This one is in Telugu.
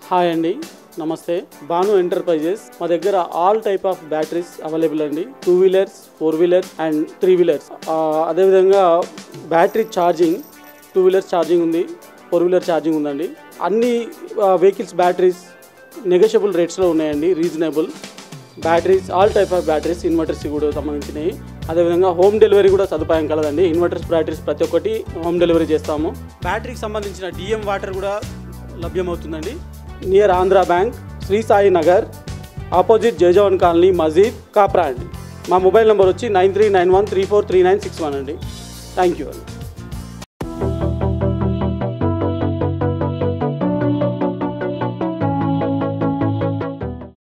హాయ్ అండి నమస్తే భాను ఎంటర్ప్రైజెస్ మా దగ్గర all type of batteries available అండి two wheelers four wheelers and three wheelers అదేవిధంగా battery charging two wheelers charging ఉంది ఫోర్ వీలర్ ఛార్జింగ్ ఉందండి అన్ని వెహికల్స్ బ్యాటరీస్ నెగోషియబుల్ రేట్స్లో ఉన్నాయండి reasonable batteries all type of batteries inverters కూడా సంబంధించినవి అదేవిధంగా హోమ్ డెలివరీ కూడా సదుపాయం కలదండి ఇన్వర్టర్స్ బ్యాటరీస్ ప్రతి ఒక్కటి హోమ్ డెలివరీ చేస్తాము బ్యాటరీకి సంబంధించిన డిఎం వాటర్ కూడా లభ్యమవుతుందండి near Andhra bank Sri Sai Nagar opposite Jayajawan colony మజీద్ కాప్రా అండి మా మొబైల్ నెంబర్ వచ్చి nine three nine one three four three nine six one అండి థ్యాంక్ యూ అండి